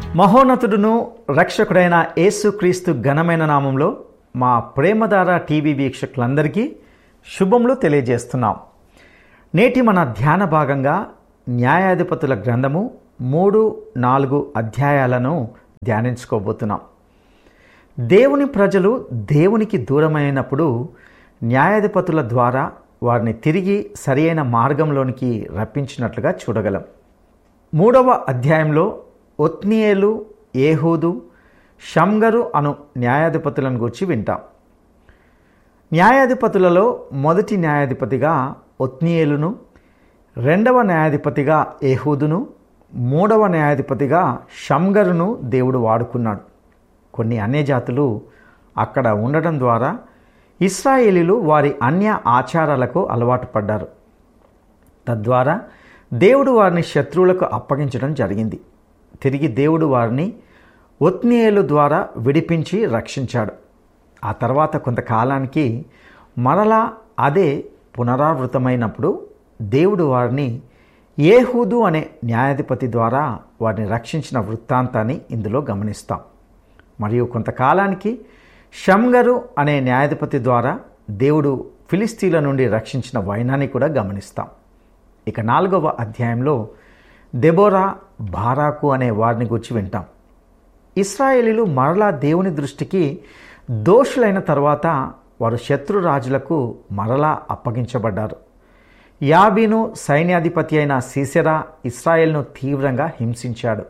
మహోన్నతుడును రక్షకుడైన యేసుక్రీస్తు ఘనమైన నామంలో మా ప్రేమధార టీవీ వీక్షకులందరికీ శుభములు తెలియజేస్తున్నాం నేటి మన ధ్యాన భాగంగా న్యాయాధిపతుల గ్రంథము మూడు నాలుగు అధ్యాయాలను ధ్యానించుకోబోతున్నాం దేవుని ప్రజలు దేవునికి దూరమైనప్పుడు న్యాయాధిపతుల ద్వారా వారిని తిరిగి సరియైన మార్గంలోనికి రప్పించినట్లుగా చూడగలం మూడవ అధ్యాయంలో ఒత్నియేలు ఏహూదు షంగరు అను న్యాయాధిపతులను గురించి వింటాం న్యాయాధిపతులలో మొదటి న్యాయాధిపతిగా ఒత్నియేలును రెండవ న్యాయాధిపతిగా ఏహూదును మూడవ న్యాయాధిపతిగా షంగరును దేవుడు వాడుకున్నాడు కొన్ని అన్యజాతులు అక్కడ ఉండడం ద్వారా ఇస్రాయేలీలు వారి అన్య ఆచారాలకు అలవాటు పడ్డారు తద్వారా దేవుడు వారిని శత్రువులకు అప్పగించడం జరిగింది తిరిగి దేవుడు వారిని ఒత్నియేలు ద్వారా విడిపించి రక్షించాడు ఆ తర్వాత కొంతకాలానికి మరలా అదే పునరావృతమైనప్పుడు దేవుడు వారిని ఏహూదు అనే న్యాయాధిపతి ద్వారా వారిని రక్షించిన వృత్తాంతాన్ని ఇందులో గమనిస్తాం మరియు కొంతకాలానికి షంగరు అనే న్యాయాధిపతి ద్వారా దేవుడు ఫిలిస్తీన్ల నుండి రక్షించిన వైనాన్ని కూడా గమనిస్తాం ఇక నాలుగవ అధ్యాయంలో దెబోరా బారాకు అనే వారిని గురించి వింటాం ఇస్రాయేలీలు మరలా దేవుని దృష్టికి దోషులైన తర్వాత వారు శత్రు రాజులకు మరలా అప్పగించబడ్డారు యాబీను సైన్యాధిపతి అయిన సీసెరా ఇస్రాయేల్ను తీవ్రంగా హింసించాడు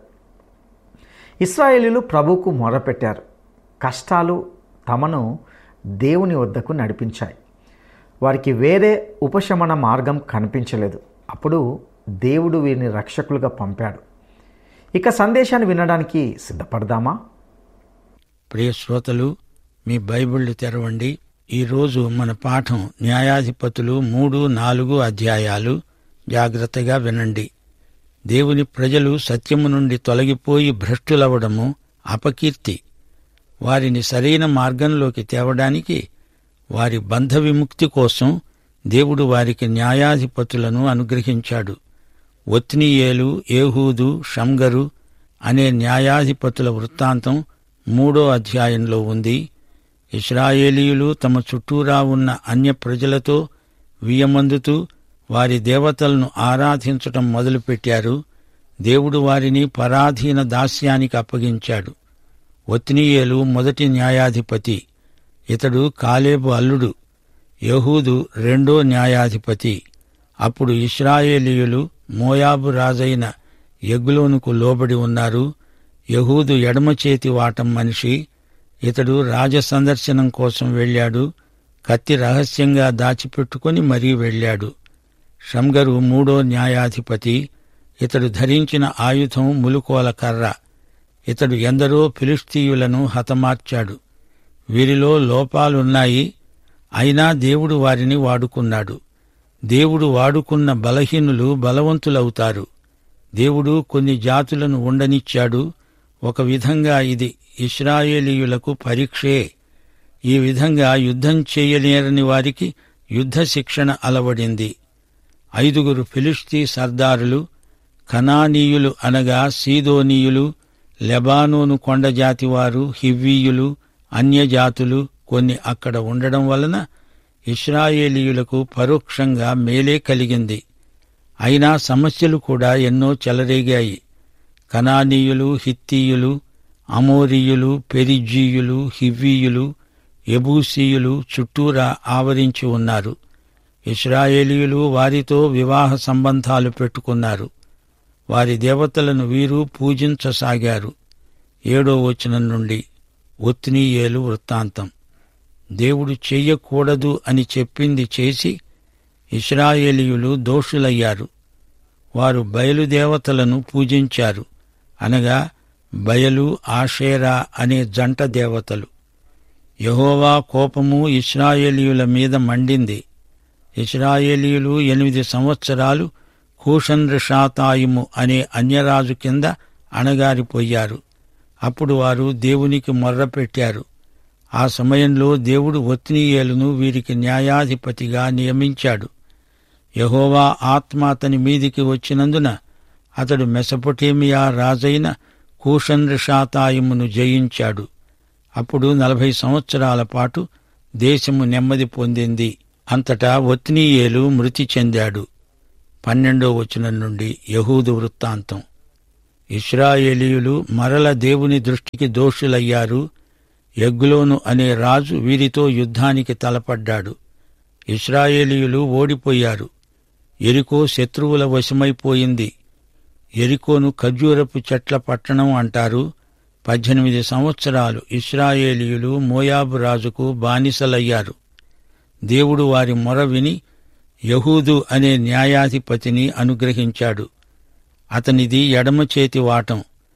ఇస్రాయేలీలు ప్రభువుకు మొరపెట్టారు కష్టాలు తమను దేవుని వద్దకు నడిపించాయి వారికి వేరే ఉపశమన మార్గం కనిపించలేదు అప్పుడు దేవుడు వీరిని రక్షకులుగా పంపాడు ఇక సందేశాన్ని వినడానికి సిద్ధపడదామా ప్రియ శ్రోతలు మీ బైబిళ్ళు తెరవండి ఈరోజు మన పాఠం న్యాయాధిపతులు మూడు నాలుగు అధ్యాయాలు జాగ్రత్తగా వినండి దేవుని ప్రజలు సత్యము నుండి తొలగిపోయి భ్రష్టులవడము అపకీర్తి వారిని సరైన మార్గంలోకి తేవడానికి వారి బంధ విముక్తి కోసం దేవుడు వారికి న్యాయాధిపతులను అనుగ్రహించాడు ఒత్నియేలు ఏహూదు షంగరు అనే న్యాయాధిపతుల వృత్తాంతం మూడో అధ్యాయంలో ఉంది ఇస్రాయేలీయులు తమ చుట్టూరా ఉన్న అన్య ప్రజలతో వియమందుతూ వారి దేవతలను ఆరాధించటం మొదలుపెట్టారు దేవుడు వారిని పరాధీన దాస్యానికి అప్పగించాడు ఒత్నియేలు మొదటి న్యాయాధిపతి ఇతడు కాలేబు అల్లుడు యహూదు రెండో న్యాయాధిపతి అప్పుడు ఇస్రాయేలీయులు మోయాబు రాజైన ఎగ్లోనుకు లోబడి ఉన్నారు యహూదు ఎడమ చేతి వాటం మనిషి ఇతడు రాజ సందర్శనం కోసం వెళ్ళాడు కత్తి రహస్యంగా దాచిపెట్టుకుని మరీ వెళ్ళాడు షంగరు మూడో న్యాయాధిపతి ఇతడు ధరించిన ఆయుధం ములుకోల కర్ర ఇతడు ఎందరో ఫిలిస్తీయులను హతమార్చాడు వీరిలో లోపాలున్నాయి అయినా దేవుడు వారిని వాడుకున్నాడు దేవుడు వాడుకున్న బలహీనులు బలవంతులవుతారు దేవుడు కొన్ని జాతులను ఉండనిచ్చాడు ఒక విధంగా ఇది ఇస్రాయేలీయులకు పరీక్షే ఈ విధంగా యుద్ధం చేయలేరని వారికి యుద్ధ శిక్షణ అలవడింది ఐదుగురు ఫిలిస్తీ సర్దారులు కనానీయులు అనగా సీదోనీయులు లెబానోను కొండజాతివారు హివ్వీయులు అన్యజాతులు కొన్ని అక్కడ ఉండడం వలన ఇస్రాయేలీయులకు పరోక్షంగా మేలే కలిగింది అయినా సమస్యలు కూడా ఎన్నో చెలరేగాయి కనానీయులు హిత్తీయులు అమోరీయులు పెరిజీయులు హివ్వీయులు ఎబూసీయులు చుట్టూరా ఆవరించి ఉన్నారు ఇస్రాయేలీయులు వారితో వివాహ సంబంధాలు పెట్టుకున్నారు వారి దేవతలను వీరు పూజించసాగారు ఏడో వచనం నుండి ఒత్నీయేలు వృత్తాంతం దేవుడు చెయ్యకూడదు అని చెప్పింది చేసి ఇస్రాయేలీయులు దోషులయ్యారు వారు బయలుదేవతలను పూజించారు అనగా బయలు ఆషేరా అనే జంట దేవతలు యహోవా కోపము ఇస్రాయేలీయుల మీద మండింది ఇస్రాయేలీయులు ఎనిమిది సంవత్సరాలు కూషన్రిషాతాయిము అనే అన్యరాజు కింద అణగారిపోయారు అప్పుడు వారు దేవునికి మొర్రపెట్టారు ఆ సమయంలో దేవుడు ఒత్నీయేలును వీరికి న్యాయాధిపతిగా నియమించాడు యహోవా ఆత్మ అతని మీదికి వచ్చినందున అతడు మెసపొటేమియా రాజైన కూషన్రిషాతాయిమును జయించాడు అప్పుడు నలభై సంవత్సరాల పాటు దేశము నెమ్మది పొందింది అంతటా ఒత్నీయేలు మృతి చెందాడు పన్నెండో వచనం నుండి యహూదు వృత్తాంతం ఇస్రాయేలీయులు మరల దేవుని దృష్టికి దోషులయ్యారు ఎగ్లోను అనే రాజు వీరితో యుద్ధానికి తలపడ్డాడు ఇస్రాయేలీయులు ఓడిపోయారు ఎరికో శత్రువుల వశమైపోయింది ఎరికోను ఖర్జూరపు చెట్ల పట్టణం అంటారు పద్దెనిమిది సంవత్సరాలు ఇస్రాయేలీయులు మోయాబు రాజుకు బానిసలయ్యారు దేవుడు వారి మొర విని యహూదు అనే న్యాయాధిపతిని అనుగ్రహించాడు అతనిది ఎడమ చేతి వాటం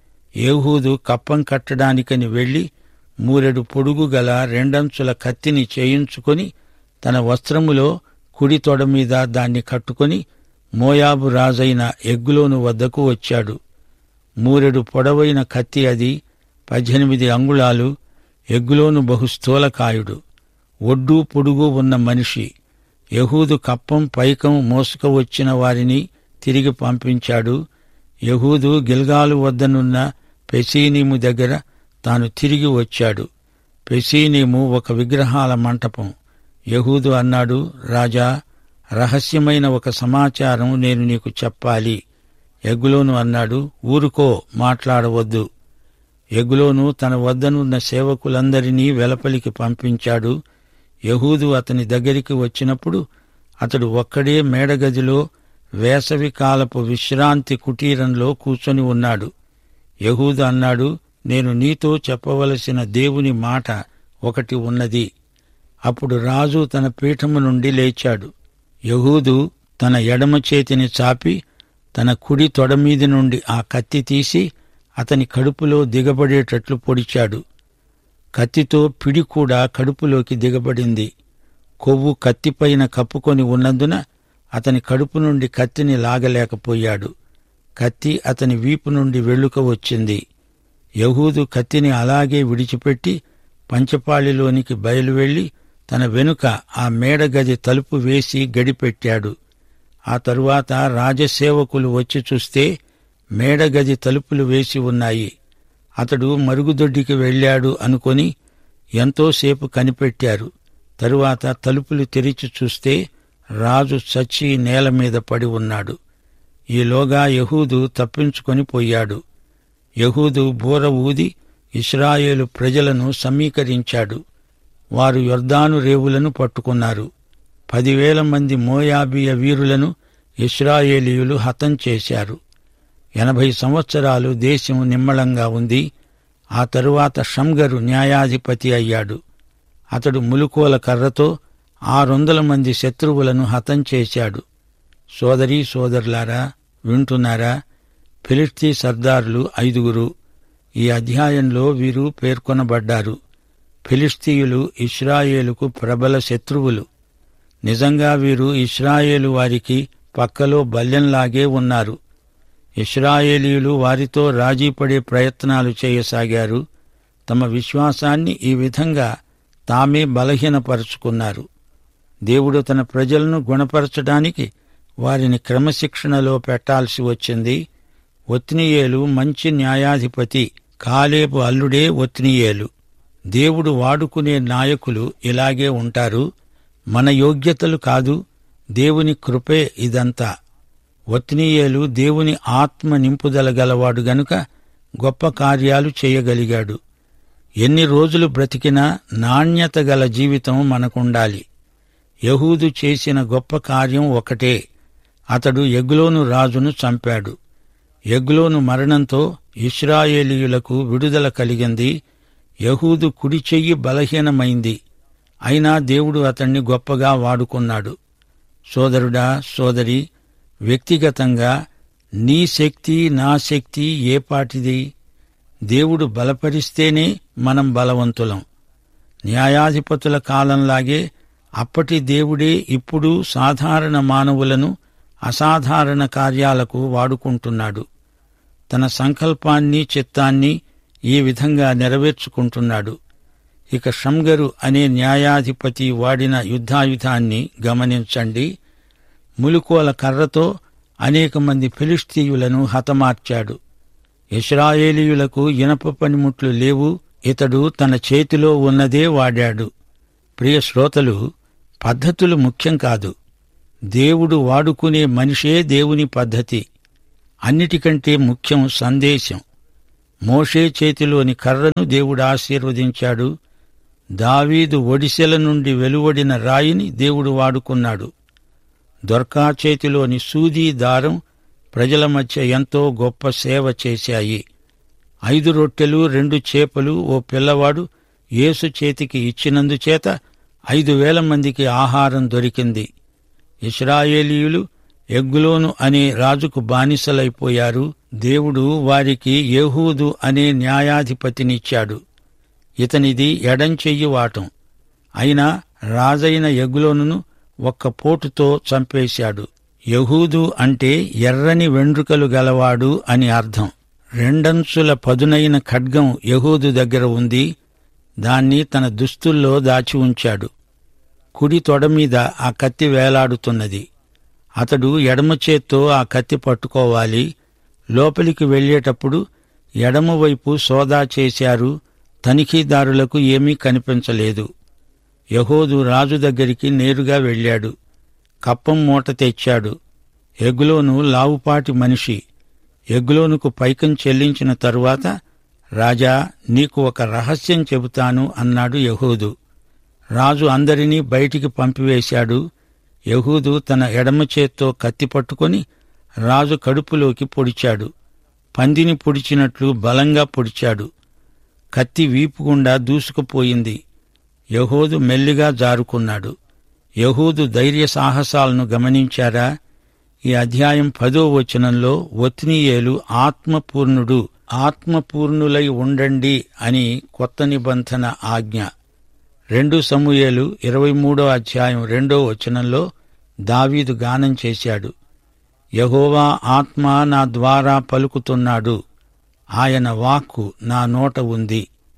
ఏహూదు కప్పం కట్టడానికని వెళ్లి మూరెడు పొడుగు గల రెండంచుల కత్తిని చేయించుకొని తన వస్త్రములో కుడి తొడ మీద దాన్ని కట్టుకొని మోయాబు రాజైన ఎగ్గులోను వద్దకు వచ్చాడు మూరెడు పొడవైన కత్తి అది పద్దెనిమిది అంగుళాలు ఎగ్గులోను బహు స్థూలకాయుడు ఒడ్డు పొడుగు ఉన్న మనిషి యహూదు కప్పం పైకం మోసుక వచ్చిన వారిని తిరిగి పంపించాడు యహూదు గిల్గాలు వద్దనున్న పెసీనీము దగ్గర తాను తిరిగి వచ్చాడు పెసీనీము ఒక విగ్రహాల మంటపం యహూదు అన్నాడు రాజా రహస్యమైన ఒక సమాచారం నేను నీకు చెప్పాలి ఎగ్గులోను అన్నాడు ఊరుకో మాట్లాడవద్దు ఎగులోను తన వద్దనున్న సేవకులందరినీ వెలపలికి పంపించాడు యహూదు అతని దగ్గరికి వచ్చినప్పుడు అతడు ఒక్కడే మేడగదిలో వేసవి కాలపు విశ్రాంతి కుటీరంలో కూర్చొని ఉన్నాడు యహూదు అన్నాడు నేను నీతో చెప్పవలసిన దేవుని మాట ఒకటి ఉన్నది అప్పుడు రాజు తన పీఠము నుండి లేచాడు యహూదు తన ఎడమ చేతిని చాపి తన కుడి తొడమీది నుండి ఆ కత్తి తీసి అతని కడుపులో దిగబడేటట్లు పొడిచాడు కత్తితో పిడి కూడా కడుపులోకి దిగబడింది కొవ్వు కత్తిపైన కప్పుకొని ఉన్నందున అతని కడుపు నుండి కత్తిని లాగలేకపోయాడు కత్తి అతని వీపు నుండి వెళ్లుక వచ్చింది యహూదు కత్తిని అలాగే విడిచిపెట్టి పంచపాళిలోనికి బయలువెళ్లి తన వెనుక ఆ మేడగది తలుపు వేసి గడిపెట్టాడు ఆ తరువాత రాజసేవకులు వచ్చి చూస్తే మేడగది తలుపులు వేసి ఉన్నాయి అతడు మరుగుదొడ్డికి వెళ్ళాడు అనుకొని ఎంతోసేపు కనిపెట్టారు తరువాత తలుపులు తెరిచి చూస్తే రాజు చచ్చి నేల మీద పడి ఉన్నాడు ఈలోగా యహూదు తప్పించుకొని పోయాడు యహూదు బూర ఊది ఇస్రాయేలు ప్రజలను సమీకరించాడు వారు యొర్దాను రేవులను పట్టుకున్నారు పదివేల మంది మోయాబీయ వీరులను ఇస్రాయేలీయులు హతం చేశారు ఎనభై సంవత్సరాలు దేశం నిమ్మళంగా ఉంది ఆ తరువాత షంగరు న్యాయాధిపతి అయ్యాడు అతడు ములుకోల కర్రతో ఆరొందల మంది శత్రువులను హతం చేశాడు సోదరీ సోదరులారా వింటున్నారా ఫిలిస్తీ సర్దారులు ఐదుగురు ఈ అధ్యాయంలో వీరు పేర్కొనబడ్డారు ఫిలిస్తీయులు ఇస్రాయేలుకు ప్రబల శత్రువులు నిజంగా వీరు ఇస్రాయేలు వారికి పక్కలో బల్యంలాగే ఉన్నారు ఇస్రాయేలీయులు వారితో రాజీపడే ప్రయత్నాలు చేయసాగారు తమ విశ్వాసాన్ని ఈ విధంగా తామే బలహీనపరుచుకున్నారు దేవుడు తన ప్రజలను గుణపరచడానికి వారిని క్రమశిక్షణలో పెట్టాల్సి వచ్చింది ఒత్నియేలు మంచి న్యాయాధిపతి కాలేపు అల్లుడే ఒత్నియేలు దేవుడు వాడుకునే నాయకులు ఇలాగే ఉంటారు మన యోగ్యతలు కాదు దేవుని కృపే ఇదంతా ఒత్నీయేలు దేవుని ఆత్మ నింపుదల గలవాడు గనుక గొప్ప కార్యాలు చేయగలిగాడు ఎన్ని రోజులు బ్రతికినా నాణ్యత గల జీవితం మనకుండాలి యహూదు చేసిన గొప్ప కార్యం ఒకటే అతడు ఎగ్లోను రాజును చంపాడు ఎగ్లోను మరణంతో ఇస్రాయేలీయులకు విడుదల కలిగింది యహూదు కుడి చెయ్యి బలహీనమైంది అయినా దేవుడు అతణ్ణి గొప్పగా వాడుకున్నాడు సోదరుడా సోదరి వ్యక్తిగతంగా నీ శక్తి నా శక్తి ఏ పాటిది దేవుడు బలపరిస్తేనే మనం బలవంతులం న్యాయాధిపతుల కాలంలాగే అప్పటి దేవుడే ఇప్పుడు సాధారణ మానవులను అసాధారణ కార్యాలకు వాడుకుంటున్నాడు తన సంకల్పాన్ని చిత్తాన్ని ఈ విధంగా నెరవేర్చుకుంటున్నాడు ఇక షంగరు అనే న్యాయాధిపతి వాడిన యుద్ధాయుధాన్ని గమనించండి ములుకోల కర్రతో అనేక మంది ఫిలిస్తీయులను హతమార్చాడు ఇస్రాయేలీయులకు ఇనప పనిముట్లు లేవు ఇతడు తన చేతిలో ఉన్నదే వాడాడు ప్రియ శ్రోతలు పద్ధతులు ముఖ్యం కాదు దేవుడు వాడుకునే మనిషే దేవుని పద్ధతి అన్నిటికంటే ముఖ్యం సందేశం మోషే చేతిలోని కర్రను దేవుడు ఆశీర్వదించాడు దావీదు ఒడిసెల నుండి వెలువడిన రాయిని దేవుడు వాడుకున్నాడు దొర్కా చేతిలోని సూదీ దారం ప్రజల మధ్య ఎంతో గొప్ప సేవ చేశాయి ఐదు రొట్టెలు రెండు చేపలు ఓ పిల్లవాడు యేసు చేతికి ఇచ్చినందుచేత ఐదు వేల మందికి ఆహారం దొరికింది ఇస్రాయేలీయులు ఎగ్గులోను అనే రాజుకు బానిసలైపోయారు దేవుడు వారికి యెహూదు అనే న్యాయాధిపతినిచ్చాడు ఇతనిది ఎడంచెయ్యి వాటం అయినా రాజైన ఎగ్గులోనును ఒక్క పోటుతో చంపేశాడు యహూదు అంటే ఎర్రని వెండ్రుకలు గలవాడు అని అర్థం రెండంచుల పదునైన ఖడ్గం యహూదు దగ్గర ఉంది దాన్ని తన దుస్తుల్లో దాచి ఉంచాడు కుడి తొడ మీద ఆ కత్తి వేలాడుతున్నది అతడు ఎడమ చేత్తో ఆ కత్తి పట్టుకోవాలి లోపలికి వెళ్ళేటప్పుడు ఎడమవైపు సోదా చేశారు తనిఖీదారులకు ఏమీ కనిపించలేదు యహోదు రాజు దగ్గరికి నేరుగా వెళ్ళాడు కప్పం మూట తెచ్చాడు ఎగ్లోను లావుపాటి మనిషి ఎగ్లోనుకు పైకం చెల్లించిన తరువాత రాజా నీకు ఒక రహస్యం చెబుతాను అన్నాడు యహూదు రాజు అందరినీ బయటికి పంపివేశాడు యహూదు తన ఎడమ చేత్తో కత్తి పట్టుకొని రాజు కడుపులోకి పొడిచాడు పందిని పొడిచినట్లు బలంగా పొడిచాడు కత్తి వీపుగుండా దూసుకుపోయింది యహూదు మెల్లిగా జారుకున్నాడు యహూదు ధైర్య సాహసాలను గమనించారా ఈ అధ్యాయం పదో వచనంలో ఒత్నీయేలు ఆత్మపూర్ణుడు ఆత్మపూర్ణులై ఉండండి అని కొత్త నిబంధన ఆజ్ఞ రెండు సమూయేలు ఇరవై మూడో అధ్యాయం రెండో వచనంలో దావీదు గానం చేశాడు యహోవా ఆత్మ నా ద్వారా పలుకుతున్నాడు ఆయన వాక్కు నా నోట ఉంది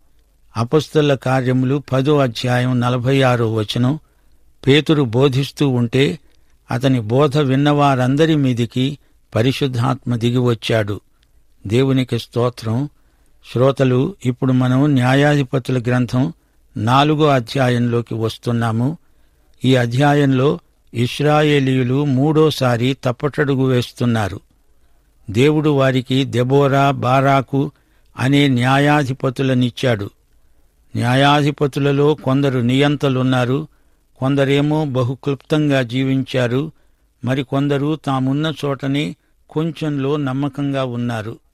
అపస్తుల కార్యములు పదో అధ్యాయం నలభై ఆరో వచనం పేతురు బోధిస్తూ ఉంటే అతని బోధ విన్నవారందరి మీదికి పరిశుద్ధాత్మ దిగివచ్చాడు దేవునికి స్తోత్రం శ్రోతలు ఇప్పుడు మనం న్యాయాధిపతుల గ్రంథం నాలుగో అధ్యాయంలోకి వస్తున్నాము ఈ అధ్యాయంలో ఇస్రాయేలీయులు మూడోసారి తప్పటడుగు వేస్తున్నారు దేవుడు వారికి దెబోరా బారాకు అనే న్యాయాధిపతులనిచ్చాడు న్యాయాధిపతులలో కొందరు నియంతలున్నారు కొందరేమో బహుక్లుప్తంగా జీవించారు మరికొందరు తామున్న చోటనే కొంచెంలో నమ్మకంగా ఉన్నారు